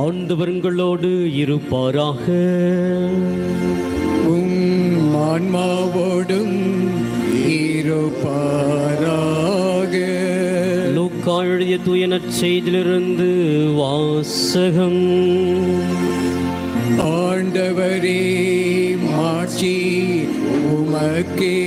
ஆண்டவர்களோடு இருப்பாராக உம் ஆன்மாவோடும் இருப்பாராக லூக்கா எழுதிய தூய நற்செய்தியிலிருந்து வாசகம் ஆண்டவரே மாட்சி உமக்கே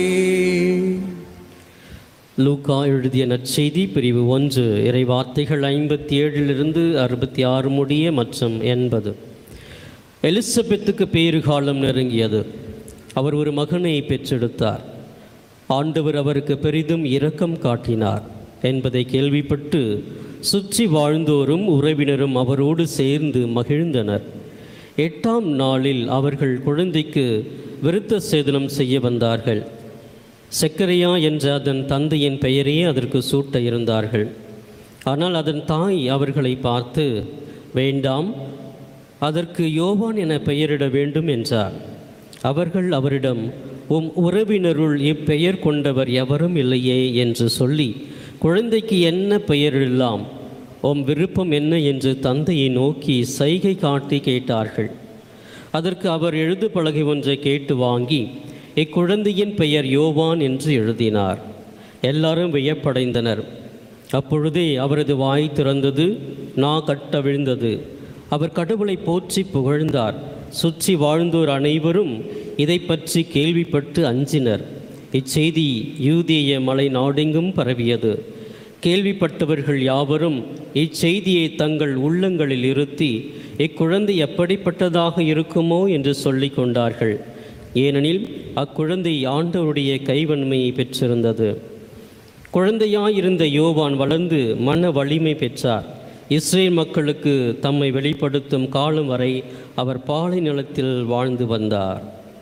லூக்கா எழுதிய நற்செய்தி பிரிவு ஒன்று இறைவார்த்தைகள் ஐம்பத்தி ஏழிலிருந்து அறுபத்தி ஆறு முடிய மற்றும் எண்பது எலிசபெத்துக்கு பேறுகாலம் நெருங்கியது அவர் ஒரு மகனை பெற்றெடுத்தார் ஆண்டவர் அவருக்கு பெரிதும் இரக்கம் காட்டினார் என்பதை கேள்விப்பட்டு சுற்றி வாழ்ந்தோரும் உறவினரும் அவரோடு சேர்ந்து மகிழ்ந்தனர் எட்டாம் நாளில் அவர்கள் குழந்தைக்கு விருத்த சேதனம் செய்ய வந்தார்கள் செக்கரியா என்ற அதன் தந்தையின் பெயரே அதற்கு சூட்ட இருந்தார்கள் ஆனால் அதன் தாய் அவர்களை பார்த்து வேண்டாம் அதற்கு யோவான் என பெயரிட வேண்டும் என்றார் அவர்கள் அவரிடம் உம் உறவினருள் இப்பெயர் கொண்டவர் எவரும் இல்லையே என்று சொல்லி குழந்தைக்கு என்ன பெயரிடலாம் உம் விருப்பம் என்ன என்று தந்தையை நோக்கி சைகை காட்டி கேட்டார்கள் அதற்கு அவர் எழுது பலகை ஒன்றை கேட்டு வாங்கி இக்குழந்தையின் பெயர் யோவான் என்று எழுதினார் எல்லாரும் வியப்படைந்தனர் அப்பொழுதே அவரது வாய் திறந்தது நா கட்டவிழ்ந்தது அவர் கடவுளை போற்றி புகழ்ந்தார் சுற்றி வாழ்ந்தோர் அனைவரும் இதை பற்றி கேள்விப்பட்டு அஞ்சினர் இச்செய்தி யூதேய மலை நாடெங்கும் பரவியது கேள்விப்பட்டவர்கள் யாவரும் இச்செய்தியை தங்கள் உள்ளங்களில் இருத்தி இக்குழந்தை எப்படிப்பட்டதாக இருக்குமோ என்று சொல்லிக் கொண்டார்கள் ஏனெனில் அக்குழந்தை ஆண்டவருடைய கைவன்மையை பெற்றிருந்தது குழந்தையாயிருந்த யோவான் வளர்ந்து மன வலிமை பெற்றார் இஸ்ரேல் மக்களுக்கு தம்மை வெளிப்படுத்தும் காலம் வரை அவர் பாலை நிலத்தில் வாழ்ந்து வந்தார்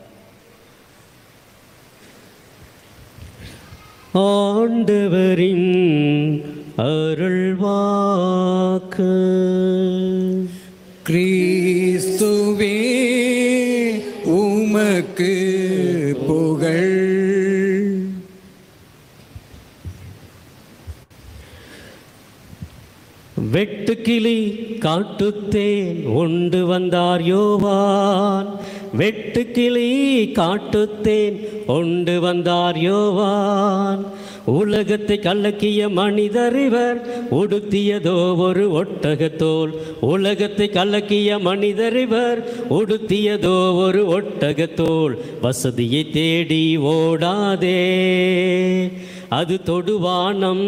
ஆண்டவரின் அருள்வாக்கு கிறிஸ்துவே உமக்கு புகழ் வெட்டுக்கிளி காட்டுத்தேன் உண்டு வந்தார் யோவான் வெட்டுக்கிளி காட்டுத்தேன் உண்டு வந்தார் யோவான் உலகத்தை கலக்கிய மனிதர் இவர் உடுத்தியதோ ஒரு ஒட்டகத்தோல் உலகத்தை கலக்கிய மனிதர் இவர் உடுத்தியதோ ஒரு ஒட்டகத்தோல் வசதியை தேடி ஓடாதே அது தொடுவானம்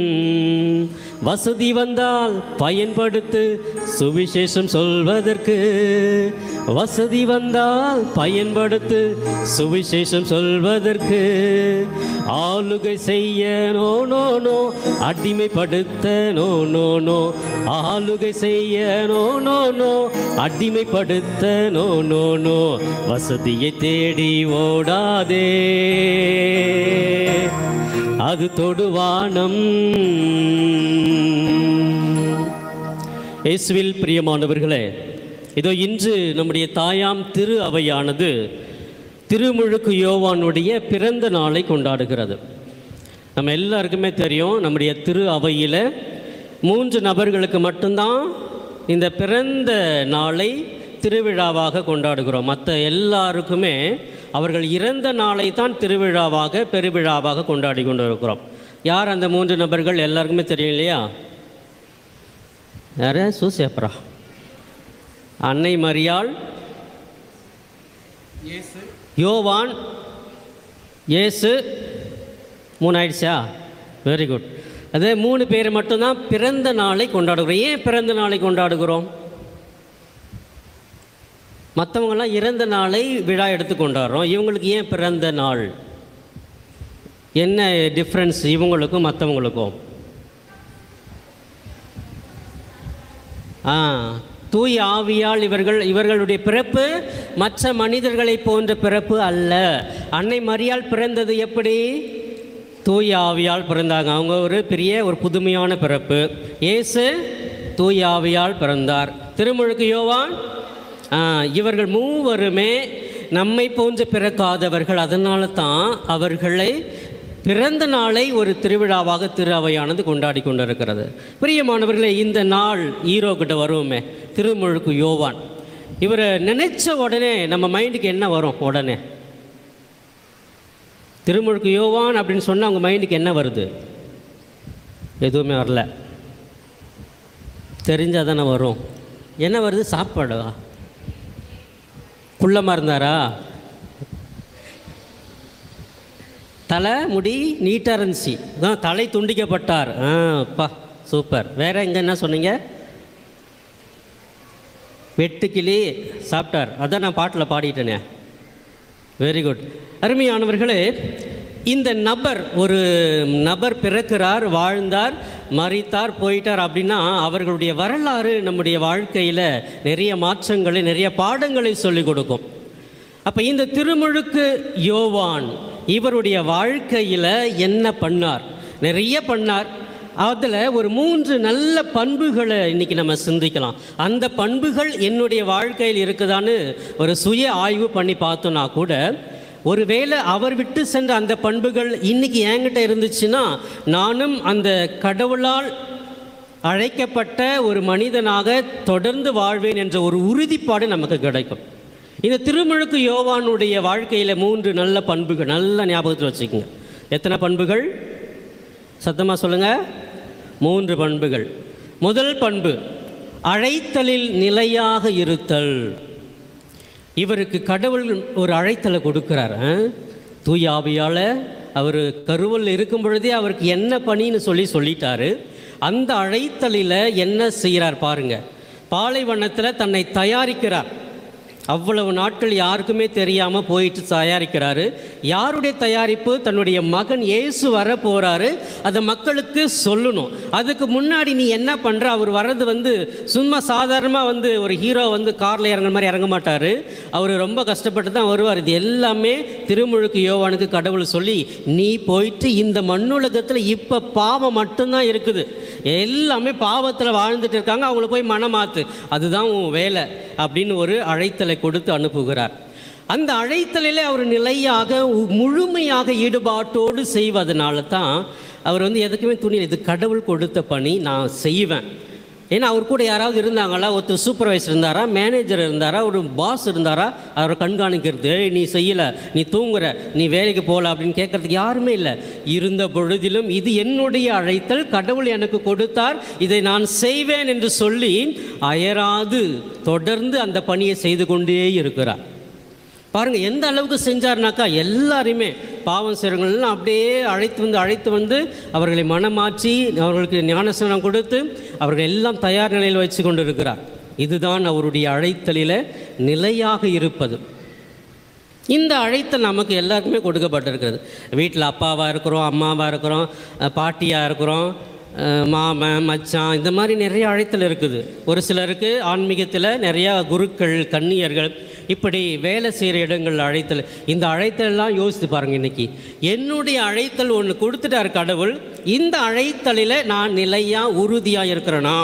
வசதி வந்தால் பயன்படுத்து சுவிசேஷம் சொல்வதற்கு வசதி வந்தால் பயன்படுத்து சுவிசேஷம் சொல்வதற்கு ஆளுகை செய்ய நோ நோ நோ அடிமைப்படுத்த நோ நோ நோ ஆளுகை செய்ய நோ நோ நோ அடிமைப்படுத்த நோ நோ நோ வசதியை தேடி ஓடாதே அது தொடுவானம் இயேசுவில் பிரியமானவர்களே இதோ இன்று நம்முடைய தாயாம் திரு அவையானது திருமுழுக்கு யோவானுடைய பிறந்த நாளை கொண்டாடுகிறது நம்ம எல்லாருக்குமே தெரியும் நம்முடைய திரு அவையில் மூன்று நபர்களுக்கு மட்டும்தான் இந்த பிறந்த நாளை திருவிழாவாக கொண்டாடுகிறோம் மற்ற எல்லாருக்குமே அவர்கள் இறந்த நாளை தான் திருவிழாவாக பெருவிழாவாக கொண்டாடி கொண்டு இருக்கிறோம் யார் அந்த மூன்று நபர்கள் எல்லாருக்குமே தெரியும் இல்லையா யார சூசேப்ரா அன்னை மரியாள் யோவான் இயேசு மூணு ஆயிடுச்சா வெரி குட் அதே மூணு பேர் மட்டும்தான் பிறந்த நாளை கொண்டாடுகிறோம் ஏன் பிறந்த நாளை கொண்டாடுகிறோம் மற்றவங்கெல்லாம் இறந்த நாளை விழா எடுத்து கொண்டாடுறோம் இவங்களுக்கு ஏன் பிறந்த நாள் என்ன டிஃப்ரென்ஸ் இவங்களுக்கும் மற்றவங்களுக்கும் ஆ தூய் ஆவியால் இவர்கள் இவர்களுடைய பிறப்பு மற்ற மனிதர்களைப் போன்ற பிறப்பு அல்ல அன்னை மரியாள் பிறந்தது எப்படி தூய் ஆவியால் பிறந்தாங்க அவங்க ஒரு பெரிய ஒரு புதுமையான பிறப்பு இயேசு தூய் ஆவியால் பிறந்தார் திருமுழுக்கு யோவான் ஆ, இவர்கள் மூவருமே நம்மை போன்று பிறக்காதவர்கள் அதனால தான் அவர்களை பிறந்த நாளை ஒரு திருவிழாவாக திரு அவையானது கொண்டாடி கொண்டிருக்கிறது பிரியமானவர்களே இந்த நாள் ஈரோ கிட்ட வருவோமே திருமுழுக்கு யோவான் இவரை நினைச்ச உடனே நம்ம மைண்டுக்கு என்ன வரும் உடனே திருமுழுக்கு யோவான் அப்படின்னு சொன்னால் அவங்க மைண்டுக்கு என்ன வருது எதுவுமே வரல தெரிஞ்சால் தானே வரும் என்ன வருது சாப்பாடா குள்ளமாக இருந்தாரா தலை முடி நீட்டாக இருந்துச்சு அதான் தலை துண்டிக்கப்பட்டார் ஆ அப்பா சூப்பர் வேற எங்க என்ன சொன்னீங்க வெட்டுக்கிளி சாப்பிட்டார் அதான் நான் பாட்டில் பாடிட்டேனே வெரி குட் அருமையானவர்களே இந்த நபர் ஒரு நபர் பிறக்கிறார் வாழ்ந்தார் மறித்தார் போயிட்டார் அப்படின்னா அவர்களுடைய வரலாறு நம்முடைய வாழ்க்கையில் நிறைய மாற்றங்களை நிறைய பாடங்களை சொல்லிக் கொடுக்கும் அப்போ இந்த திருமுழுக்கு யோவான் இவருடைய வாழ்க்கையில் என்ன பண்ணார் நிறைய பண்ணார் அதில் ஒரு மூன்று நல்ல பண்புகளை இன்னைக்கு நம்ம சிந்திக்கலாம் அந்த பண்புகள் என்னுடைய வாழ்க்கையில் இருக்குதான்னு ஒரு சுய ஆய்வு பண்ணி பார்த்தோன்னா கூட ஒருவேளை அவர் விட்டு சென்ற அந்த பண்புகள் இன்னைக்கு என்கிட்ட இருந்துச்சுன்னா நானும் அந்த கடவுளால் அழைக்கப்பட்ட ஒரு மனிதனாக தொடர்ந்து வாழ்வேன் என்ற ஒரு உறுதிப்பாடு நமக்கு கிடைக்கும் இந்த திருமுழுக்கு யோவானுடைய வாழ்க்கையில் மூன்று நல்ல பண்புகள் நல்ல ஞாபகத்தில் வச்சுக்கோங்க எத்தனை பண்புகள் சத்தமாக சொல்லுங்க மூன்று பண்புகள் முதல் பண்பு அழைத்தலில் நிலையாக இருத்தல் இவருக்கு கடவுள் ஒரு அழைத்தலை கொடுக்குறார் ஆ? தூய ஆவியால் அவர் கருவல் இருக்கும் பொழுதே அவருக்கு என்ன பணின்னு சொல்லி சொல்லிட்டாரு அந்த அழைத்தலில் என்ன செய்கிறார் பாருங்க பாலைவனத்தில் தன்னை தயாரிக்கிறார் அவ்வளவு நாட்கள் யாருக்குமே தெரியாமல் போயிட்டு தயாரிக்கிறாரு யாருடைய தயாரிப்பு தன்னுடைய மகன் இயேசு வர போகிறாரு அதை மக்களுக்கு சொல்லணும் அதுக்கு முன்னாடி நீ என்ன பண்ணுற அவர் வர்றது வந்து சும்மா சாதாரணமாக வந்து ஒரு ஹீரோ வந்து காரில் இறங்குற மாதிரி இறங்க மாட்டார் அவர் ரொம்ப கஷ்டப்பட்டு தான் வருவார் இது எல்லாமே திருமுழுக்கு யோவானுக்கு கடவுள் சொல்லி நீ போயிட்டு இந்த மண்ணுலகத்தில் இப்போ பாவம் மட்டும்தான் இருக்குது எல்லாமே பாவத்தில் வாழ்ந்துட்டு இருக்காங்க அவங்கள போய் மனமாத்து அதுதான் உன் வேலை அப்படின்னு ஒரு அழைத்தலை கொடுத்து அனுப்புகிறார் அந்த அழைத்தலிலே அவர் நிலையாக உ- முழுமையாக ஈடுபாட்டோடு செய்வதனால தான் அவர் வந்து எதுக்குமே துணியில் இது கடவுள் கொடுத்த பணி நான் செய்வேன் ஏன்னா அவர் கூட யாராவது இருந்தாங்களா ஒருத்தர் சூப்பர்வைசர் இருந்தாரா மேனேஜர் இருந்தாரா ஒரு பாஸ் இருந்தாரா அவரை கண்காணிக்கிறது "ஏய், நீ செய்யலை நீ தூங்குற நீ வேலைக்கு போகல அப்படின்னு கேட்கறதுக்கு யாருமே இல்லை இருந்த பொழுதிலும் இது என்னுடைய அழைத்தல் கடவுள் எனக்கு கொடுத்தார் இதை நான் செய்வேன் என்று சொல்லி அயராது தொடர்ந்து அந்த பணியை செய்து கொண்டே இருக்கிறார் பாருங்க எந்த அளவுக்கு செஞ்சார்னாக்கா எல்லாரையுமே பாவம் செய்கிறவங்களெல்லாம் அப்படியே அழைத்து வந்து அழைத்து வந்து அவர்களை மனமாற்றி அவர்களுக்கு ஞானஸ்நானம் கொடுத்து அவர்கள் எல்லாம் தயார் நிலையில் வச்சு கொண்டு இருக்கிறார் இதுதான் அவருடைய அழைத்தலில் நிலையாக இருப்பது இந்த அழைத்தல் நமக்கு எல்லாருக்குமே கொடுக்கப்பட்டிருக்கிறது வீட்டில் அப்பாவாக இருக்கிறோம் அம்மாவாக இருக்கிறோம் அஹ் பாட்டியாக இருக்கிறோம் அஹ் மாமன் மச்சான் இந்த மாதிரி நிறைய அழைத்தல் இருக்குது ஒரு சிலருக்கு ஆன்மீகத்தில் நிறையா குருக்கள் கன்னியர்கள் இப்படி வேலை செய்கிற இடங்கள் அழைத்தல் இந்த அழைத்தல் எல்லாம் யோசித்து பாருங்க இன்னைக்கு என்னுடைய அழைத்தல் ஒன்று கொடுத்துட்டார் கடவுள் இந்த அழைத்தலில் நான் நிலையாக உறுதியாக இருக்கிறேனா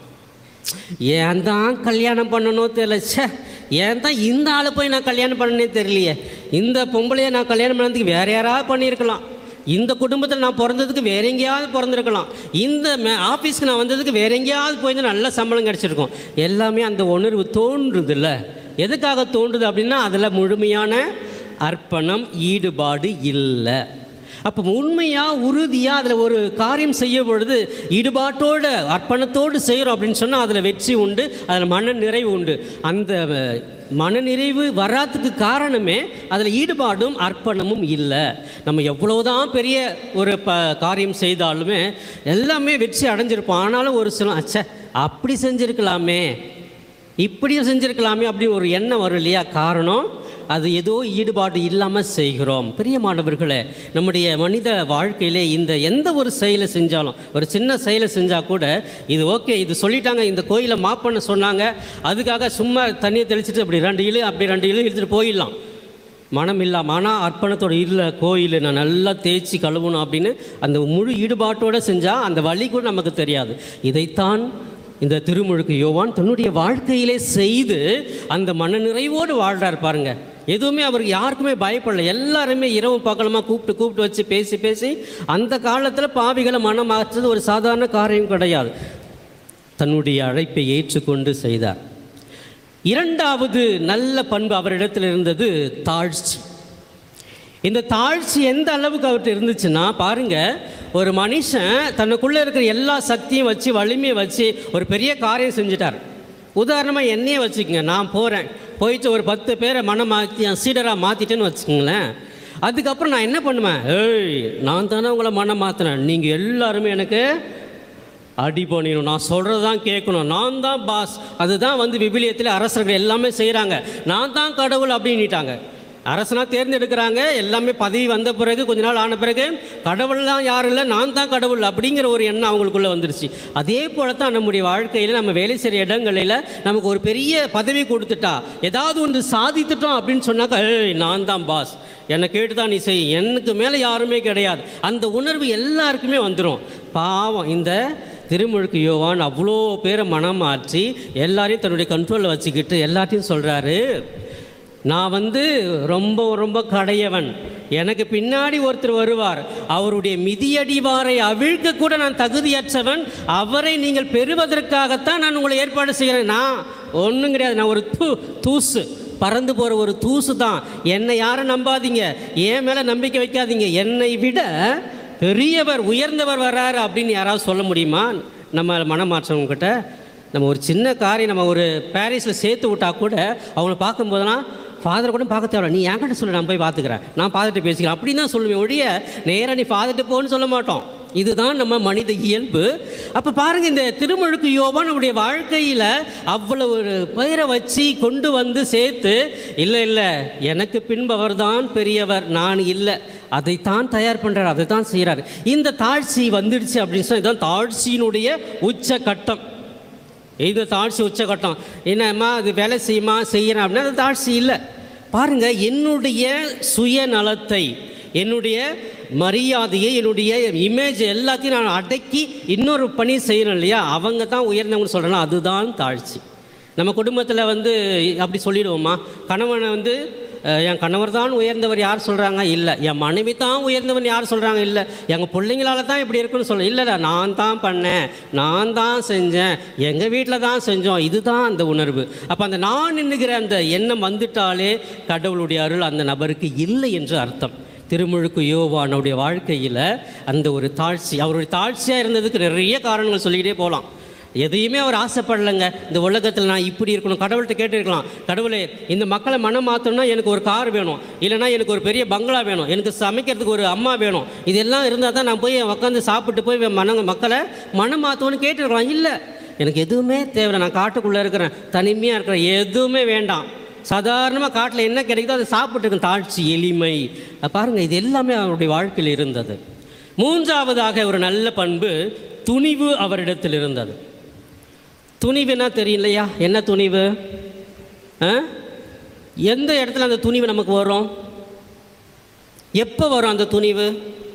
ஏன் தான் கல்யாணம் பண்ணணும் தெரியல ச்சே ஏன் தான் இந்த ஆளை போய் நான் கல்யாணம் பண்ணனே தெரியலையே இந்த பொம்பளையை நான் கல்யாணம் பண்ணதுக்கு வேற யாராவது பண்ணியிருக்கலாம் இந்த குடும்பத்தில் நான் பிறந்ததுக்கு வேற எங்கேயாவது பிறந்திருக்கலாம் இந்த மே ஆஃபீஸ்க்கு நான் வந்ததுக்கு வேற எங்கேயாவது போயிருந்தா நல்ல சம்பளம் கிடச்சிருக்கும் எல்லாமே அந்த உணர்வு தோன்றுதில்ல எதுக்காக தோன்றுது அப்படின்னா அதில் முழுமையான அர்ப்பணம் ஈடுபாடு இல்லை அப்போ உண்மையாக உறுதியாக அதில் ஒரு காரியம் செய்ய பொழுது ஈடுபாட்டோடு அர்ப்பணத்தோடு செய்கிறோம் அப்படின்னு சொன்னால் அதில் வெற்றி உண்டு அதில் மன நிறைவு உண்டு அந்த அஹ், மனநிறைவு வராதுக்கு காரணமே அதில் ஈடுபாடும் அர்ப்பணமும் இல்லை நம்ம எவ்வளவுதான் பெரிய ஒரு ப காரியம் செய்தாலுமே எல்லாமே வெற்றி அடைஞ்சிருப்போம் ஆனாலும் ஒரு சில அச்சே அப்படி செஞ்சுருக்கலாமே இப்படியும் செஞ்சிருக்கலாமே அப்படி ஒரு எண்ணம் வரும் இல்லையா காரணம் அது ஏதோ ஈடுபாடு இல்லாமல் செய்கிறோம் பிரியமானவர்களே நம்முடைய மனித வாழ்க்கையிலே இந்த எந்த ஒரு செயலை செஞ்சாலும் ஒரு சின்ன செயலை செஞ்சால் கூட இது ஓகே இது சொல்லிட்டாங்க இந்த கோயிலை மாப் பண்ண சொன்னாங்க அதுக்காக சும்மா தண்ணியை தெளிச்சிட்டு அப்படி ரெண்டு இழு அப்படி ரெண்டு இழு இழுத்துட்டு போயிடலாம் மனம் இல்லாமல் ஆனால் அர்ப்பணத்தோட இல்லை கோயில் நான் நல்லா தேய்ச்சி கழுவணும் அப்படின்னு அந்த முழு ஈடுபாட்டோடு செஞ்சால் அந்த வழி கூட நமக்கு தெரியாது இதைத்தான் இந்த திருமுழுக்கு யோவான் தன்னுடைய வாழ்க்கையிலே செய்து அந்த மனநிறைவோடு வாழ்றார் பாருங்க எதுவுமே அவருக்கு யாருக்குமே பயப்படல எல்லாருமே இரவு பகலமாக கூப்பிட்டு கூப்பிட்டு வச்சு பேசி பேசி அந்த காலத்தில் பாவிகளை மனம் மாற்றுறது ஒரு சாதாரண காரியம் கிடையாது தன்னுடைய அழைப்பை ஏற்றுக்கொண்டு செய்தார் இரண்டாவது நல்ல பண்பு அவரிடத்தில் இருந்தது தாழ்ச்சி இந்த தாழ்ச்சி எந்த அளவுக்கு அவர்கிட்ட இருந்துச்சுன்னா பாருங்க ஒரு மனுஷன் தனக்குள்ளே இருக்கிற எல்லா சக்தியும் வச்சு வலிமையை வச்சு ஒரு பெரிய காரியம் செஞ்சுட்டார் உதாரணமாக என்னையே வச்சுக்கோங்க நான் போகிறேன் போயிட்டு ஒரு பத்து பேரை மனம் மாற்றி சீடராக மாற்றிட்டேன்னு வச்சுக்கோங்களேன் அதுக்கப்புறம் நான் என்ன பண்ணுவேன் ஏய் நான் தானே உங்களை மனம் மாற்றினேன் நீங்கள் எல்லாருமே எனக்கு அடி பண்ணிடணும் நான் சொல்கிறது தான் கேட்கணும் நான் தான் பாஸ் அதுதான் வந்து விபிலியத்தில் அரசர்கள் எல்லாமே செய்கிறாங்க நான் தான் கடவுள் அப்படின்னுட்டாங்க அரசனாக தேர்ந்தெடுக்கிறாங்க எல்லாமே பதவி வந்த பிறகு கொஞ்ச நாள் ஆன பிறகு கடவுள்லாம் யாரும் இல்லை நான் தான் கடவுள் அப்படிங்கிற ஒரு எண்ணம் அவங்களுக்குள்ளே வந்துருச்சு அதே போல தான் நம்முடைய வாழ்க்கையில் நம்ம வேலை செய்கிற இடங்களில் நமக்கு ஒரு பெரிய பதவி கொடுத்துட்டா ஏதாவது ஒன்று சாதித்துட்டோம் அப்படின்னு சொன்னாக்கா ஏய் நான் தான் பாஸ் என்னை கேட்டு தான் நீ செய் எனக்கு மேலே யாருமே கிடையாது அந்த உணர்வு எல்லாருக்குமே வந்துடும் பாவம் இந்த திருமுழுக்கு யோவான் அவ்வளோ பேரை மனம் மாற்றி எல்லாரையும் தன்னுடைய கண்ட்ரோலில் வச்சுக்கிட்டு எல்லாத்தையும் சொல்கிறாரு நான் வந்து ரொம்ப ரொம்ப கடையவன் எனக்கு பின்னாடி ஒருத்தர் வருவார் அவருடைய மிதியடிவாரை அவிழ்க்க கூட நான் தகுதியற்றவன் அவரை நீங்கள் பெறுவதற்காகத்தான் நான் உங்களை ஏற்பாடு செய்கிறேன் நான் ஒன்றும் கிடையாது நான் ஒரு தூ தூசு பறந்து போகிற ஒரு தூசு தான் என்னை யாரும் நம்பாதீங்க என் மேலே நம்பிக்கை வைக்காதீங்க என்னை விட பெரியவர் உயர்ந்தவர் வர்றாரு அப்படின்னு யாராவது சொல்ல முடியுமா நம்ம மனமாற்றவங்கக்கிட்ட நம்ம ஒரு சின்ன காரியம் நம்ம ஒரு பாரிஸில் சேர்த்து விட்டா கூட அவங்கள பார்க்கும்போதெல்லாம் ஃபாதர் கூட பார்க்க தேவை நீ என்கிட்ட சொல்லு நான் போய் பார்த்துக்கிறேன் நான் ஃபாதர்கிட்ட பேசிக்கிறேன் அப்படின்னு தான் சொல்லுவேன் ஒழிய நேராக நீ ஃபாதர்கிட்ட போன்னு சொல்ல மாட்டோம் இதுதான் நம்ம மனித இயல்பு அப்போ பாருங்க இந்த திருமுழுக்கு யோபா நம்முடைய வாழ்க்கையில் அவ்வளவு ஒரு பெயரை வச்சு கொண்டு வந்து சேர்த்து இல்லை இல்லை எனக்கு பின்பவர் தான் பெரியவர் நான் இல்லை அதைத்தான் தயார் பண்ணுறார் அதை தான் செய்கிறார் இந்த தாழ்ச்சி வந்துடுச்சு அப்படின்னு சொன்னால் இதுதான் தாழ்ச்சியினுடைய உச்ச கட்டம் இது தாழ்ச்சி உச்சகட்டம் என்னம்மா அது வேலை செய்யுமா செய்கிறேன் அப்படின்னா அது தாழ்ச்சி இல்லை பாருங்க என்னுடைய சுயநலத்தை என்னுடைய மரியாதையை என்னுடைய இமேஜ் எல்லாத்தையும் நான் அடக்கி இன்னொரு பணி செய்யணும் இல்லையா அவங்க தான் உயர்ந்தவங்கன்னு சொல்கிறேன்னா அதுதான் தாழ்ச்சி நம்ம குடும்பத்தில் வந்து அப்படி சொல்லிடுவோமா கணவனை வந்து அஹ், என் கணவர் தான் உயர்ந்தவர் யார் சொல்கிறாங்க இல்லை என் மனைவி தான் உயர்ந்தவன் யார் சொல்கிறாங்க இல்லை எங்கள் பிள்ளைங்களால தான் இப்படி இருக்குன்னு சொல்ல இல்லைடா நான் தான் பண்ணேன் நான் தான் செஞ்சேன் எங்கள் வீட்டில் தான் செஞ்சோம் இதுதான் அந்த உணர்வு அப்போ அந்த நான் என்ணுகிற அந்த எண்ணம் வந்துட்டாலே கடவுளுடைய அருள் அந்த நபருக்கு இல்லை என்று அர்த்தம் திருமுழுக்கு யோவானுடைய வாழ்க்கையில் அந்த ஒரு தாழ்ச்சி அவருடைய தாழ்ச்சியாக இருந்ததுக்கு நிறைய காரணங்கள் சொல்லிக்கிட்டே போகலாம் எதையுமே அவர் ஆசைப்படலைங்க இந்த உலகத்தில் நான் இப்படி இருக்கணும் கடவுள்கிட்ட கேட்டிருக்கலாம் கடவுளே இந்த மக்களை மனம் மாற்றணும்னா எனக்கு ஒரு கார் வேணும் இல்லைனா எனக்கு ஒரு பெரிய பங்களா வேணும் எனக்கு சமைக்கிறதுக்கு ஒரு அம்மா வேணும் இதெல்லாம் இருந்தால் தான் நான் போய் உட்காந்து சாப்பிட்டு போய் மன மக்களை மனம் மாற்றணும்னு கேட்டிருக்கலாம் இல்லை எனக்கு எதுவுமே தேவை நான் காட்டுக்குள்ளே இருக்கிறேன் தனிமையாக இருக்கிறேன் எதுவுமே வேண்டாம் சாதாரணமாக காட்டில் என்ன கிடைக்குதோ அதை சாப்பிட்டுருக்கேன் தாழ்ச்சி எளிமை பாருங்கள் இது எல்லாமே அவருடைய வாழ்க்கையில் இருந்தது மூன்றாவதாக ஒரு நல்ல பண்பு துணிவு அவரிடத்தில் இருந்தது துணிவுனா தெரியும் இல்லையா என்ன துணிவு ஆ? எந்த இடத்துல அந்த துணிவு நமக்கு வரும் எப்போ வரும் அந்த துணிவு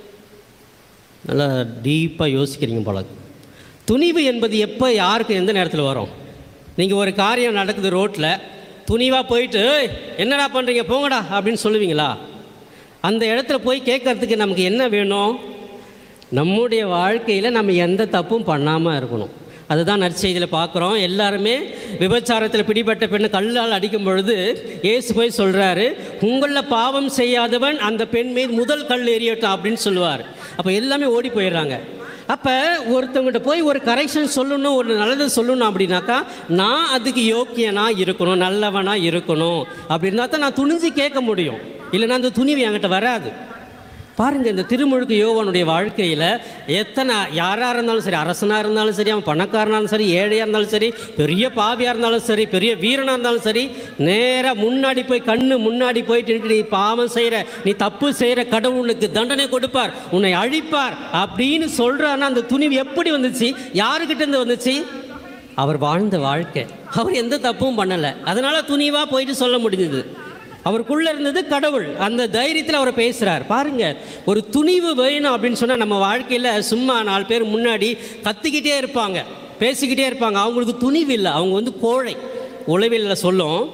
நல்லா டீப்பாக யோசிக்கிறீங்க போல துணிவு என்பது எப்போ யாருக்கு எந்த நேரத்தில் வரும் நீங்கள் ஒரு காரியம் நடக்குது ரோட்டில் துணிவாக போயிட்டு "ஏய், என்னடா பண்ணுறீங்க போங்கடா அப்படின்னு சொல்லுவீங்களா அந்த இடத்துல போய் கேட்கறதுக்கு நமக்கு என்ன வேணும் நம்முடைய வாழ்க்கையில் நம்ம எந்த தப்பும் பண்ணாமல் இருக்கணும் அதுதான் நற்செய்தியில் பார்க்குறோம் எல்லாருமே விபச்சாரத்தில் பிடிபட்ட பெண்ணை கல்லால் அடிக்கும் பொழுது இயேசு போய் சொல்கிறாரு உங்களில் பாவம் செய்யாதவன் அந்த பெண் மீது முதல் கல் எறியட்டும் அப்படின்னு சொல்லுவார் அப்போ எல்லாமே ஓடி போயிடுறாங்க அப்போ ஒருத்தவங்ககிட்ட போய் ஒரு கரெக்ஷன் சொல்லணும் ஒரு நல்லது சொல்லணும் அப்படின்னாக்கா நான் அதுக்கு யோக்கியனா இருக்கணும் நல்லவனா இருக்கணும் அப்படின்னா தான் நான் துணிஞ்சு கேட்க முடியும் இல்லைன்னா அந்த துணிவு என்கிட்ட வராது பாருங்க இந்த திருமுழுக்கு யோவானுடைய வாழ்க்கையில் எத்தனை யாராக இருந்தாலும் சரி அரசனாக இருந்தாலும் சரி அவன் பணக்காரனாக இருந்தாலும் சரி ஏழையாக இருந்தாலும் சரி பெரிய பாவியாக இருந்தாலும் சரி பெரிய வீரனாக இருந்தாலும் சரி நேராக முன்னாடி போய் கண்ணு முன்னாடி போயிட்டு நின்னுட்டு, நீ பாவம் செய்கிற நீ தப்பு செய்கிற கடவுள் உனக்கு தண்டனை கொடுப்பார் உன்னை அழிப்பார் அப்படின்னு சொல்கிறான்னா அந்த துணிவு எப்படி வந்துச்சு யாருக்கிட்ட இருந்து வந்துச்சு அவர் வாழ்ந்த வாழ்க்கை அவர் எந்த தப்பும் பண்ணலை அதனால துணிவாக போயிட்டு சொல்ல முடிஞ்சது அவருக்குள்ள இருந்தது கடவுள் அந்த தைரியத்தில் அவர் பேசுகிறார் பாருங்க ஒரு துணிவு வேணும் அப்படின்னு சொன்னால் நம்ம வாழ்க்கையில் சும்மா நாலு பேர் முன்னாடி கத்திக்கிட்டே இருப்பாங்க பேசிக்கிட்டே இருப்பாங்க அவங்களுக்கு துணிவு இல்லை அவங்க வந்து கோழை உளவியலில் சொல்லும்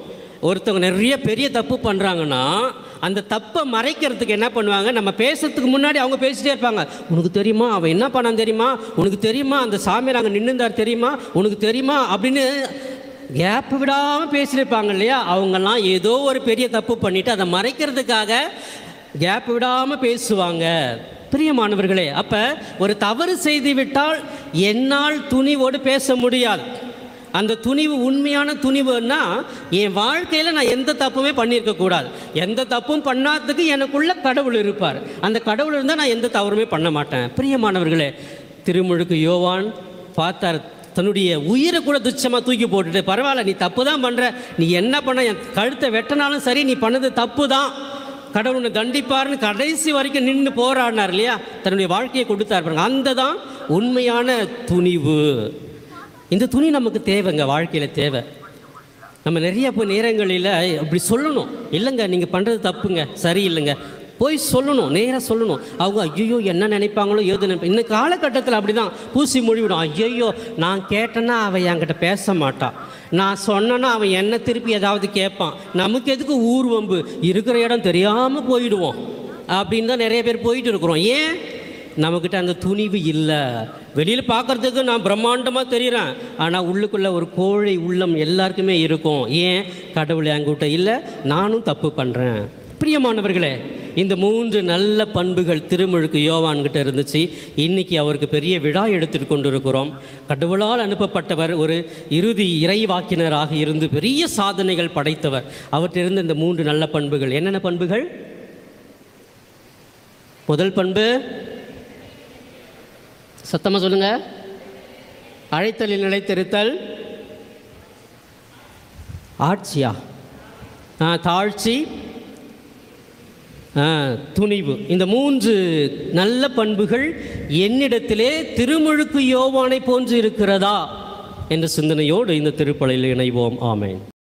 ஒருத்தவங்க நிறைய பெரிய தப்பு பண்ணுறாங்கன்னா அந்த தப்பை மறைக்கிறதுக்கு என்ன பண்ணுவாங்க நம்ம பேசுறதுக்கு முன்னாடி அவங்க பேசிட்டே இருப்பாங்க உனக்கு தெரியுமா அவன் என்ன பண்ணான் தெரியுமா உனக்கு தெரியுமா அந்த சாமியார் அங்கே நின்றுந்தார் தெரியுமா உனக்கு தெரியுமா அப்படின்னு கேப் விடாமல் பேசியிருப்பாங்க இல்லையா அவங்கெல்லாம் ஏதோ ஒரு பெரிய தப்பு பண்ணிட்டு அதை மறைக்கிறதுக்காக கேப் விடாமல் பேசுவாங்க பிரியமானவர்களே அப்போ ஒரு தவறு செய்து விட்டால் என்னால் துணிவோடு பேச முடியாது அந்த துணிவு உண்மையான துணிவுன்னா என் வாழ்க்கையில் நான் எந்த தப்புமே பண்ணியிருக்க கூடாது எந்த தப்பும் பண்ணாததுக்கு எனக்குள்ள கடவுள் இருப்பார் அந்த கடவுள் இருந்தால் நான் எந்த தவறுமே பண்ண மாட்டேன் பிரியமானவர்களே திருமுழுக்கு யோவான் பார்த்தார் தன்னுடைய உயிரை கூட துச்சமாக தூக்கி போட்டுட்டு பரவாயில்ல நீ தப்பு தான் பண்ணுற நீ என்ன பண்ண என் கழுத்தை வெட்டினாலும் சரி நீ பண்ணது தப்பு தான் கடவுள் உன்னை தண்டிப்பார்னு கடைசி வரைக்கும் நின்று போராடினார் இல்லையா தன்னுடைய வாழ்க்கையை கொடுத்தார் பாருங்க அந்த தான் உண்மையான துணிவு இந்த துணி நமக்கு தேவைங்க வாழ்க்கையில் தேவை நம்ம நிறைய இப்போ நேரங்களில் அப்படி சொல்லணும் இல்லைங்க நீங்கள் பண்ணுறது தப்புங்க சரியில்லைங்க போய் சொல்லணும் நேராக சொல்லணும் அவங்க ஐயோ என்ன நினைப்பாங்களோ ஏது நினைப்பா இந்த காலகட்டத்தில் அப்படி தான் பூசி மொழிவிடும் ஐயோ நான் கேட்டேன்னா அவன் என்கிட்ட பேச மாட்டான் நான் சொன்னேன்னா அவன் என்ன திருப்பி ஏதாவது கேட்பான் நமக்கு எதுக்கு ஊர்வம்பு இருக்கிற இடம் தெரியாமல் போயிடுவோம் அப்படின்னு தான் நிறைய பேர் போயிட்டு இருக்கிறோம் ஏன் நம்மக்கிட்ட அந்த துணிவு இல்லை வெளியில் பார்க்கறதுக்கு நான் பிரம்மாண்டமாக தெரிகிறேன் ஆனால் உள்ளுக்குள்ளே ஒரு கோழை உள்ளம் எல்லாருக்குமே இருக்கும் ஏன் கடவுள் என்கிட்ட இல்லை நானும் தப்பு பண்ணுறேன் பிரியமானவர்களே இந்த மூன்று நல்ல பண்புகள் திருமுழுக்கு யோவான்கிட்ட இருந்துச்சு இன்னைக்கு அவருக்கு பெரிய விழா எடுத்துட்டு கொண்டு இருக்கிறோம் கடவுளால் அனுப்பப்பட்டவர் ஒரு இறுதி இறைவாக்கினராக இருந்து பெரிய சாதனைகள் படைத்தவர் அவர்கிட்ட இருந்த இந்த மூன்று நல்ல பண்புகள் என்னென்ன பண்புகள் முதல் பண்பு சத்தமாக சொல்லுங்க அழைத்தலில் நிலைத்திருத்தல் ஆட்சியா ஆ, தாழ்ச்சி ஆ, துணிவு இந்த மூன்று நல்ல பண்புகள் என்னிடத்திலே திருமுழுக்கு யோவானை போன்று இருக்கிறதா என்ற சிந்தனையோடு இந்த திருப்பலியில் இணைவோம் ஆமென்